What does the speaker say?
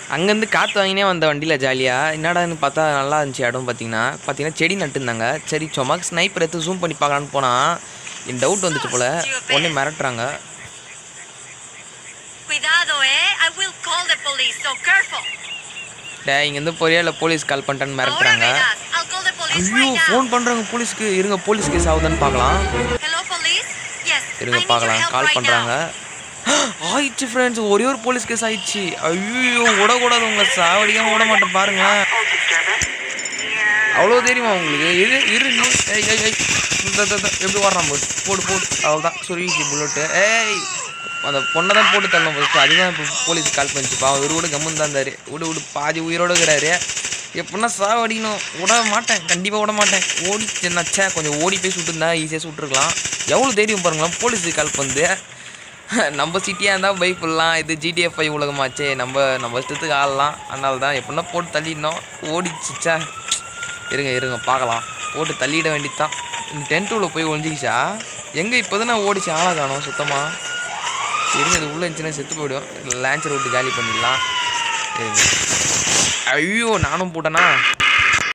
அங்கேருந்து காற்று வாங்கினே வந்த வண்டியில் ஜாலியாக என்னடான்னு பார்த்தா நல்லா இருந்துச்சு இடம் பார்த்தீங்கன்னா பார்த்தீங்கன்னா செடி நட்டுருந்தாங்க சரி சும்மா ஸ்னைப்பர் எடுத்து ஜூம் பண்ணி பார்க்கலான்னு போனால் என் டவுட் வந்துச்சு போல் உடனே மிரட்டுறாங்க Cuidado, eh? I will call the police, so careful. டே இங்கேருந்து பொரியா இல்லை போலீஸ் கால் பண்ணிட்டேன்னு Ahora மிரட்டுறாங்க verás. I'll call the police ஐயோ right now. ஃபோன் பண்ணுறாங்க போலீஸ்க்கு இருங்க போலீஸ் கேஸ் ஆகுதான்னு பார்க்கலாம் Hello, police? Yes. I இருங்க need your பார்க்கலாம் help கால் right பண்ணுறாங்க now. ஆயிடுச்சு ஃப்ரெண்ட்ஸ் ஒரே ஒரு போலீஸ் கேஸ் ஆயிடுச்சு ஐயோ விடக்கூடாது உங்களை சாவடிக்காம விட மாட்டேன் பாருங்களேன் அவ்வளோ தெரியுமா உங்களுக்கு இரு இரு நீ ஏய் ஏய் ஏய் இந்த இந்த, இந்த, எப்படி வர்றான் போது போடு போடு அவ்வளோதான் சுருவிச்சு புல்லட்டு ஏய் அந்த பொண்ணை தான் போட்டு தள்ளணும் ஃபஸ்ட்டு அதுதான் இப்போ போலீஸ் கால் பண்ணிச்சு பாவம் இவரு கூட கம்மன் தான் இருந்தார் விடு விடு பாதி உயிரோட இருக்கிறாரு எப்படின்னா சாவடிக்கணும் விட மாட்டேன் கண்டிப்பாக விட மாட்டேன் ஓடி நச்சா கொஞ்சம் ஓடி போய் சுட்டுருந்தா ஈஸியாக சுட்டுருக்கலாம் எவ்வளோ தைரியம் பாருங்களேன் போலீஸுக்கு கால் பண்ணுது நம்ம சிட்டியாக இருந்தால் பயப்படலாம் இது ஜிடிஎஃப் ஃபைவ் உலகமாச்சே நம்ம நம்ம இஷ்டத்துக்கு ஆடலாம் அதனால தான் எப்படின்னா போட்டு தள்ளிடணும் ஓடிச்சுச்சா இருங்க இருங்க பார்க்கலாம் போட்டு தள்ளிட வேண்டியது தான் இந்த டென்ட் உள்ள போய் ஒழிஞ்சிக்கிச்சா எங்கே இப்போ தானே ஓடிச்சு ஆளாக காணும் சுத்தமாக இருங்க இது உள்ளே இருந்துச்சுன்னா செத்து போயிடும் லான்ச்சர் விட்டு காலி பண்ணிடலாம் இருங்க ஐயோ நானும் போட்டேனா